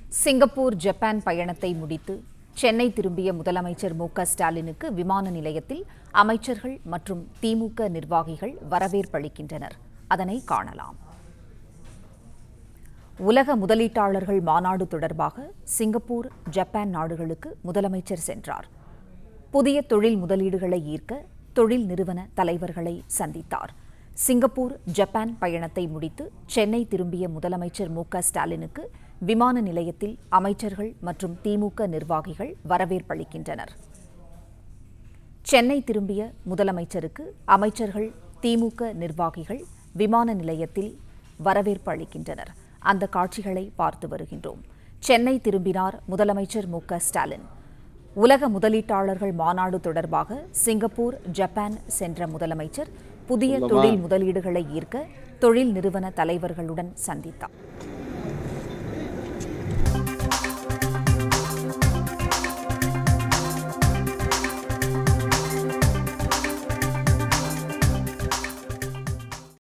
Singapore Japan பயணத்தை முடித்து சென்னை திரும்பிய முதலமைச்சர் மு க ஸ்டாலினுக்கு விமான நிலையத்தில் அமைச்சர்கள் மற்றும் திமுக நிர்வாகிகள் வரவேற்பளிக்கின்றனர் அதனை காணலாம் உலக முதலீட்டாளர்கள் மாநாடு தொடர்பாக சிங்கப்பூர் ஜப்பான் நாடுகளுக்கு முதலமைச்சர் சென்றார் புதிய தொழில் முதலீடுகளை ஈர்க்க தொழில் நிறுவன தலைவர்களை சந்தித்தார் சிங்கப்பூர் ஜப்பான் பயணத்தை முடித்து சென்னை திரும்பிய முதலமைச்சர் மு க ஸ்டாலினுக்கு விமான நிலையத்தில் அமைச்சர்கள் மற்றும் திமுக நிர்வாகிகள் வரவேற்பளிக்கின்றனர் சென்னை திரும்பிய முதலமைச்சருக்கு அமைச்சர்கள் திமுக நிர்வாகிகள் விமான நிலையத்தில் வரவேற்பு அளிக்கின்றனர் அந்த காட்சிகளை பார்த்து வருகின்றோம் சென்னை திரும்பினார் முதலமைச்சர் மு க ஸ்டாலின் உலக முதலீட்டாளர்கள் மாநாடு தொடர்பாக சிங்கப்பூர் ஜப்பான் சென்ற முதலமைச்சர் புதிய தொழில் முதலீடுகளை ஈர்க்க தொழில் நிறுவன தலைவர்களுடன் சந்தித்தார்